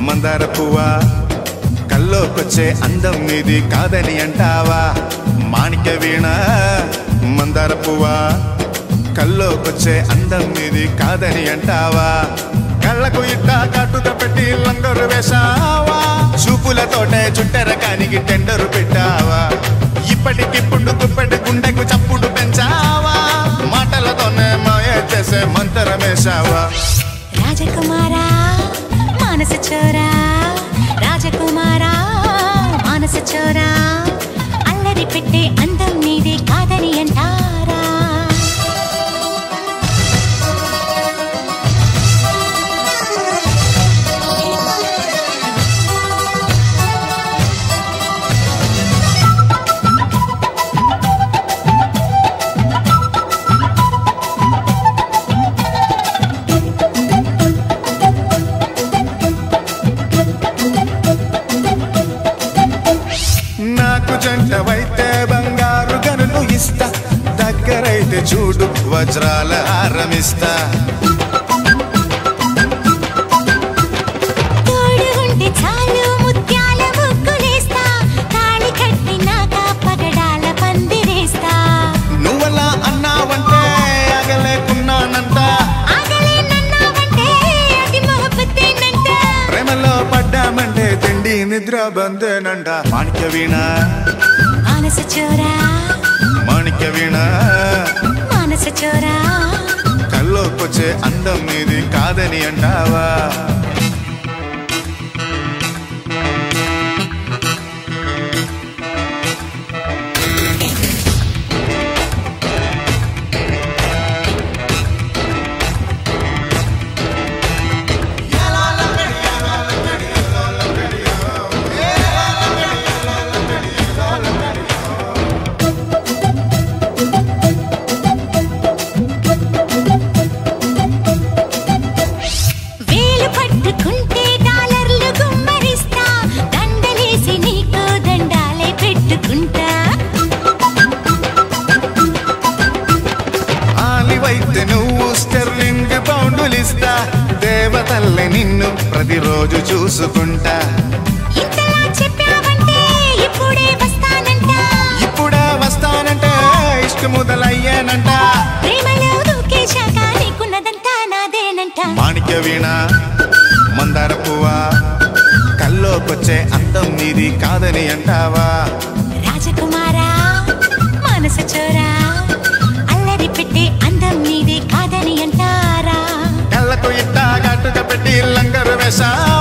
మందార పువ్వా కల్లోకొచ్చే అందం ఇది కాదని అంటావా మాణిక్య వీణ మందార పువ్వా కల్లోకొచ్చే అందం ఇది కాదని అంటావా కళ్ళకు ఇట్ట కట్టుక పెట్టి లంగరు వేశావా చూపులతోటే చుట్టెర కానికి టెండరు పెట్టావా ఇప్పటికిప్పుడు దుప్పటి గుండెకు చప్పుడు పెంచావా మాటలతోనే మాయ చేసే మంతరమేశావా రాజకుమారా మానస చోరా రాజకుమారా మానస చోరా అల్లరి పెట్టే అందం నీదే కాదని అంటారా నాకు జంటవైతే బంగారు గనులు ఇస్తా దగ్గరైతే చూడు వజ్రాల హారమిస్తా తోడు ఉంటే చాలు ముత్యాల ముగ్గులేస్తా తాళి కట్టినాక పగడాల పందిరేస్తా నువ్వలా అన్నావంటే అగలేకున్నానంట ఆగలే నన్నావంటే అది మొహబ్బతేనంట ప్రేమలో పడ్డామంటే తిండి నిద్ర బందేనంట మాణిక్య వీణ మానస చోరా మాణిక్య వీణ మానస చోరా కల్లోకొచ్చే అందం ఇది కాదని అంటావా వేలు పట్టుకుంటే డాలర్లు గుమ్మరిస్తా దండలేసి నీకు దండాలే పెట్టుకుంటా ఆలివైతే నువ్వు స్టెర్లింగ్ పౌండులిస్తా దేవతల్లి నిన్ను ప్రతిరోజు చూసుకుంటా ఇంతలా చెప్పావంటే ఇప్పుడే వస్తానంట ఇప్పుడే వస్తానంటే ఇష్ట మొదలయ్యానంట ప్రేమలో దూకేశాక నీకున్నదంతా నాదేనంట మాణిక్య వీణ మందార పువ్వా కల్లోకొచ్చే అందం నీది కాదని అంటావా రాజకుమారా మనసు చోరా అల్లరి పెట్టే అందం నీదే కాదని అంటారా కళ్ళకు ఇట్టా గట్టుక పెట్టి లంగరు వేసా